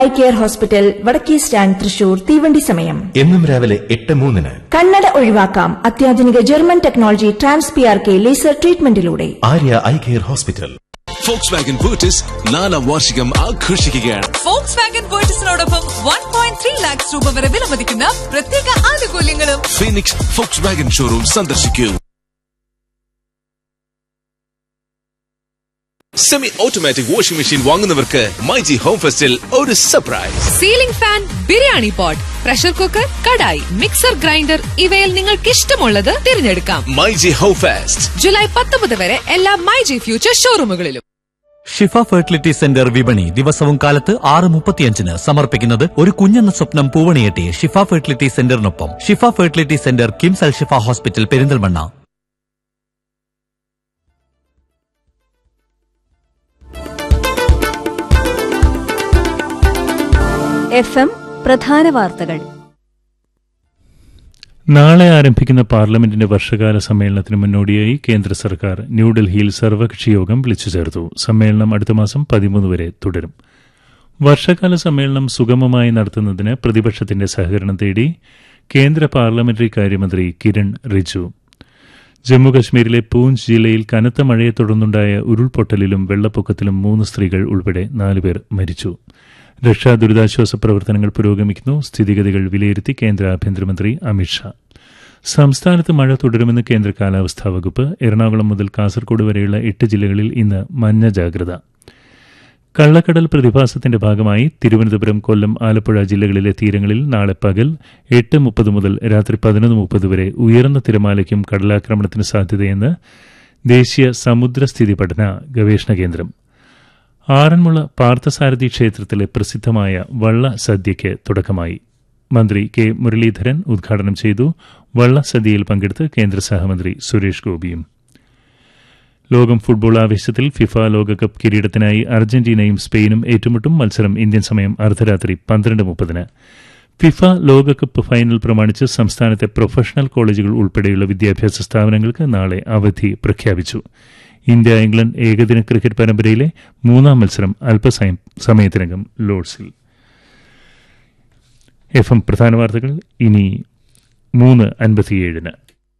I care hospital വടക്കേ stand Thrissur തീവണ്ടി സമയം എന്നും രാവിലെ എട്ട് മൂന്നിന് കണ്ണട ഒഴിവാക്കാം അത്യാധുനിക German technology trans P R K laser ട്രീറ്റ്മെന്റിലൂടെ Arya eye care hospital Volkswagen ബൂട്ടിസ് നാലാം വാർഷികം ആഘോഷിക്കുകയാണ് ഫോക്സ് വാഗൻ പേർച്ചസിനോടൊപ്പം വൺ പോയിന്റ് ത്രീ ലാക്സ് രൂപ വരെ വിലമതിക്കുന്ന പ്രത്യേക ആനുകൂല്യങ്ങളും ഫീനിക്സ് ഫോക്സ് വാഗൻ ഷോറൂം സന്ദർശിക്കൂ സെമി ഓട്ടോമാറ്റിക് വാഷിംഗ് മെഷീൻ വാങ്ങുന്നവർക്ക് മൈജി ഹോം ഫെസ്റ്റിൽ ഒരു surprise ceiling fan biryani pot pressure cooker kadai mixer grinder ഇവയിൽ നിങ്ങൾക്ക് ഇഷ്ടമുള്ളത് തിരഞ്ഞെടുക്കാം മൈജി ഹോം ഫെസ്റ്റ് ജൂലൈ പത്തൊമ്പത് വരെ എല്ലാ മൈജി ഫ്യൂച്ചർ ഷോറൂമുകളിലും ഷിഫ ഫെർട്ടിലിറ്റി സെന്റർ വിപണി ദിവസവും കാലത്ത് ആറ് മുപ്പത്തിയഞ്ചിന് സമർപ്പിക്കുന്നത് ഒരു കുഞ്ഞെന്ന സ്വപ്നം പൂവണിയെട്ടി ഷിഫ ഫെർട്ടിലിറ്റി സെന്ററിനൊപ്പം Shifa fertility centre KIMS Al Shifa hospital Perinthalmanna F M പ്രധാന വാർത്തകൾ നാളെ ആരംഭിക്കുന്ന പാർലമെന്റിന്റെ വർഷകാല സമ്മേളനത്തിന് മുന്നോടിയായി കേന്ദ്ര സർക്കാർ ന്യൂഡൽഹിയിൽ സർവകക്ഷി യോഗം വിളിച്ചു ചേർത്തു സമ്മേളനം അടുത്ത മാസം പതിമൂന്ന് വരെ തുടരും വർഷകാല സമ്മേളനം സുഗമമായി നടത്തുന്നതിന് പ്രതിപക്ഷത്തിന്റെ സഹകരണം തേടി കേന്ദ്ര പാർലമെന്ററി കാര്യമന്ത്രി കിരൺ റിജു ജമ്മുകശ്മീരിലെ പൂഞ്ച് ജില്ലയിൽ കനത്ത മഴയെ തുടർന്നുണ്ടായ ഉരുൾപൊട്ടലിലും വെള്ളപ്പൊക്കത്തിലും മൂന്ന് സ്ത്രീകൾ ഉൾപ്പെടെ നാലുപേർ മരിച്ചു രക്ഷാ ദുരിതാശ്വാസ പ്രവർത്തനങ്ങൾ പുരോഗമിക്കുന്നു സ്ഥിതിഗതികൾ വിലയിരുത്തി കേന്ദ്ര ആഭ്യന്തരമന്ത്രി അമിത്ഷാ സംസ്ഥാനത്ത് മഴ തുടരുമെന്ന് കേന്ദ്ര കാലാവസ്ഥാ വകുപ്പ് എറണാകുളം മുതൽ കാസർഗോഡ് വരെയുള്ള എട്ട് ജില്ലകളിൽ ഇന്ന് മഞ്ഞ ജാഗ്രത കള്ളക്കടൽ പ്രതിഭാസത്തിന്റെ ഭാഗമായി തിരുവനന്തപുരം കൊല്ലം ആലപ്പുഴ ജില്ലകളിലെ തീരങ്ങളിൽ നാളെ പകൽ എട്ട് മുപ്പത് മുതൽ രാത്രി പതിനൊന്ന് മുപ്പത് വരെ ഉയർന്ന തിരമാലയ്ക്കും കടലാക്രമണത്തിന് സാധ്യതയെന്ന് ദേശീയ സമുദ്രസ്ഥിതി പഠന ഗവേഷണ കേന്ദ്രം ആറന്മുള പാർത്ഥസാരഥി ക്ഷേത്രത്തിലെ പ്രസിദ്ധമായ വള്ള സദ്യയ്ക്ക് തുടക്കമായി മന്ത്രി കെ മുരളീധരൻ ഉദ്ഘാടനം ചെയ്തു വള്ള സദ്യയിൽ പങ്കെടുത്ത് കേന്ദ്ര സഹമന്ത്രി സുരേഷ് ഗോപിയും ലോകം ഫുട്ബോൾ ആവേശത്തിൽ ഫിഫ ലോകകപ്പ് കിരീടത്തിനായി അർജന്റീനയും സ്പെയിനും ഏറ്റുമുട്ടും മത്സരം ഇന്ത്യൻ സമയം അർദ്ധരാത്രി പന്ത്രണ്ട് മുപ്പതിന് ഫിഫ ലോകകപ്പ് ഫൈനൽ പ്രമാണിച്ച് സംസ്ഥാനത്തെ പ്രൊഫഷണൽ കോളേജുകൾ ഉൾപ്പെടെയുള്ള വിദ്യാഭ്യാസ സ്ഥാപനങ്ങൾക്ക് നാളെ അവധി പ്രഖ്യാപിച്ചു ഇന്ത്യ ഇംഗ്ലണ്ട് ഏകദിന ക്രിക്കറ്റ് പരമ്പരയിലെ മൂന്നാം മത്സരം അല്പസമയം സമയത്തിനകം ലോർഡ്സിൽ എഫ് എം പ്രധാന വാർത്തകൾ ഇനി മൂന്ന് അൻപത്തിയേഴിന്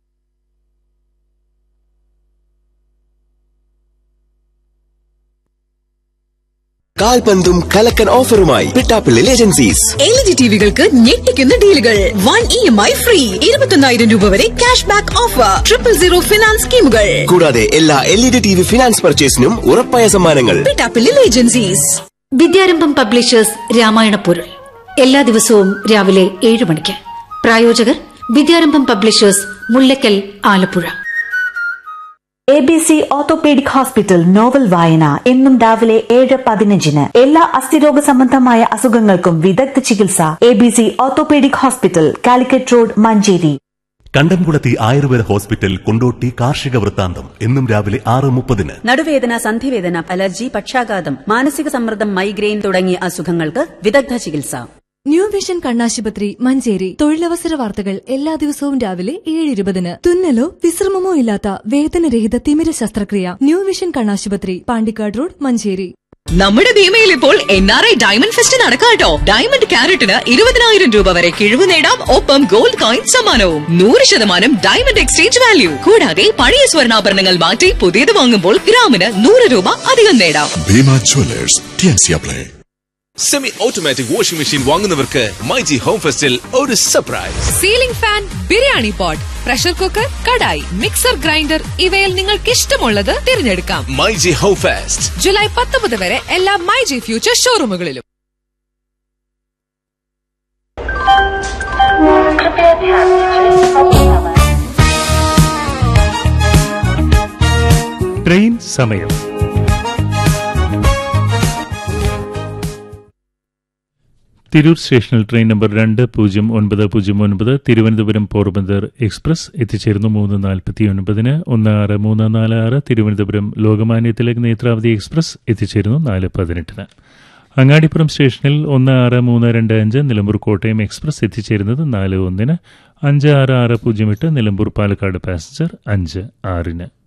കാൽപന്തും കലക്കൻ ഓഫറുമായി പിട്ടാപ്പിള്ളി ഏജൻസീസ് എൽ ജി ടിവികൾക്ക് ഞെട്ടിക്കുന്ന ഡീലുകൾ one E M I free ഇരുപത്തൊന്നായിരം രൂപ വരെ cash back offer triple zero finance സ്കീമുകൾ കൂടാതെ എല്ലാ L E D T V finance പർച്ചേസിനും ഉറപ്പായ സമ്മാനങ്ങൾ പിട്ടാപ്പിള്ളിൽ ഏജൻസീസ് വിദ്യാരംഭം പബ്ലിഷേഴ്സ് രാമായണ പൊരുൾ എല്ലാ ദിവസവും രാവിലെ ഏഴ് മണിക്ക് പ്രായോജകർ Vidyarambham publishers Mullakkal Alappuzha A B C orthopaedic hospital novel വായന എന്നും രാവിലെ ഏഴ് പതിനഞ്ചിന് എല്ലാ അസ്ഥിരോഗ സംബന്ധമായ അസുഖങ്ങൾക്കും വിദഗ്ധ ചികിത്സ A B C orthopaedic hospital Calicut road Manjeri കണ്ടംകുളത്തി ആയുർവേദ ഹോസ്പിറ്റൽ കൊണ്ടോട്ടി കാർഷിക വൃത്താന്തം എന്നും രാവിലെ ആറ് മുപ്പതിന് നടുവേദന സന്ധിവേദന അലർജി പക്ഷാഘാതം മാനസിക സമ്മർദ്ദം മൈഗ്രെയിൻ തുടങ്ങിയ അസുഖങ്ങൾക്ക് വിദഗ്ധ ചികിത്സ ന്യൂ വിഷൻ കണ്ണാശുപത്രി മഞ്ചേരി തൊഴിലവസര വാർത്തകൾ എല്ലാ ദിവസവും രാവിലെ ഏഴ് ഇരുപതിന് തുന്നലോ വിശ്രമമോ ഇല്ലാത്ത വേദനരഹിത തിമിര ശസ്ത്രക്രിയ ന്യൂ വിഷൻ കണ്ണാശുപത്രി പാണ്ടിക്കാട് റോഡ് മഞ്ചേരി നമ്മുടെ ഭീമയിൽ ഇപ്പോൾ N R I diamond fest നടക്കാട്ടോ ഡയമണ്ട് ക്യാരറ്റിന് ഇരുപതിനായിരം രൂപ വരെ കിഴിവ് നേടാം ഒപ്പം ഗോൾഡ് കോയിൻ സമ്മാനവും നൂറ് ശതമാനം ഡയമണ്ട് എക്സ്ചേഞ്ച് വാല്യൂ കൂടാതെ പഴയ സ്വർണ്ണാഭരണങ്ങൾ മാറ്റി പുതിയത് വാങ്ങുമ്പോൾ ഗ്രാമിന് നൂറ് രൂപ അധികം നേടാം Bhima jewellers TnC apply semi automatic washing machine വാങ്ങുന്നവർക്ക് മൈജി ഹോം ഫെസ്റ്റിൽ ഒരു surprise ceiling fan biryani pot pressure cooker kadai mixer grinder ഇവയിൽ നിങ്ങൾക്ക് ഇഷ്ടമുള്ളത് തിരഞ്ഞെടുക്കാം മൈജി ഹോം ഫെസ്റ്റ് ജൂലൈ പത്തൊമ്പത് വരെ എല്ലാ മൈജി ഫ്യൂച്ചർ ഷോറൂമുകളിലും ട്രെയിൻ സമയം തിരൂർ സ്റ്റേഷനിൽ ട്രെയിൻ നമ്പർ രണ്ട് പൂജ്യം ഒൻപത് പൂജ്യം ഒൻപത് തിരുവനന്തപുരം പോർബന്ദർ എക്സ്പ്രസ് എത്തിച്ചേരുന്നു മൂന്ന് നാൽപ്പത്തി ഒൻപതിന് ഒന്ന് ആറ് മൂന്ന് നാല് ആറ് തിരുവനന്തപുരം ലോകമാന്യ തിലക് നേത്രാവതി എക്സ്പ്രസ് എത്തിച്ചേരുന്നു നാല് പതിനെട്ടിന് അങ്ങാടിപ്പുറം സ്റ്റേഷനിൽ ഒന്ന് ആറ് മൂന്ന് രണ്ട് അഞ്ച് നിലമ്പൂർ കോട്ടയം എക്സ്പ്രസ് എത്തിച്ചേരുന്നത് നാല് ഒന്നിന് അഞ്ച് ആറ് ആറ് പൂജ്യം എട്ട് നിലമ്പൂർ പാലക്കാട് പാസഞ്ചർ അഞ്ച് ആറിന്